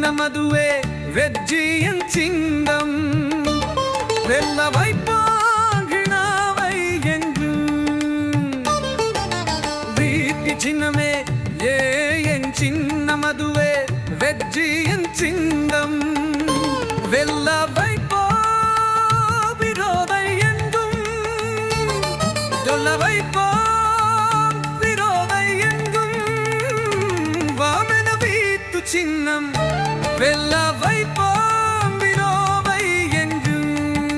சின்னமதுவே வெற்றியின் சிங்கம் வெல்ல வைப்பாங்கினாவை என்றும் வீட்டு சின்னமே ஏ என் சின்னமதுவே வெற்றியின் சிங்கம் வெல்ல வைப்போ விரோதை என்றும் சொல்ல வைப்போம் விரோதை எங்கும் வாமன வீட்டு சின்னம் வெல்ல வைப்போம் விரோதை எங்கும்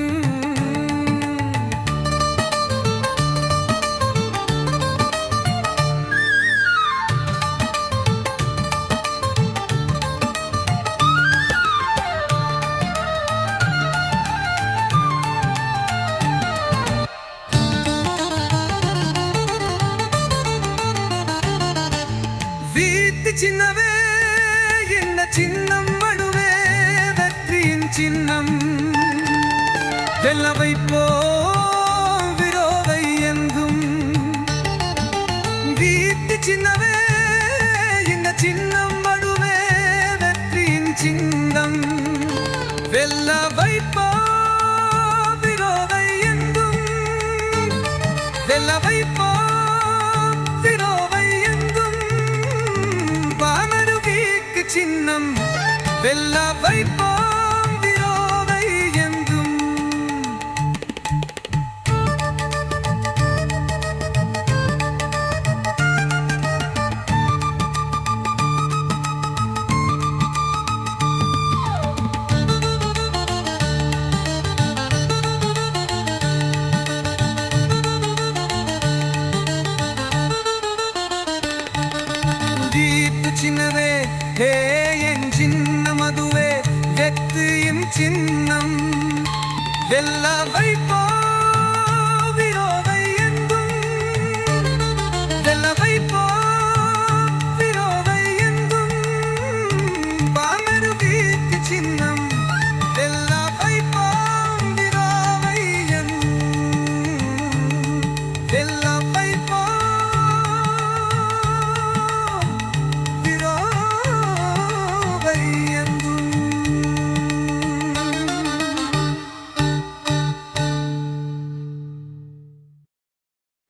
வீட்டு சின்னவே என்ன சின்னம் மடுவே வெற்றியின் சின்னம் வெல்ல வைப்போ விரோதை எங்கும் வீட்டு சின்னவே என்ன சின்னம் மடுவே வெற்றியின் சின்னம் வெல்ல வைப்போ விரோதை எங்கும் வெல்ல வைப்போ விரோதை எங்கும் வானருவிக்கு சின்னம் வெல்ல வைப்போம் விரோதை எங்கும் தீட்டு சின்னவே ஹே என் சின்னம் அதுவே வெற்றியின் சின்னம் வெல்ல வை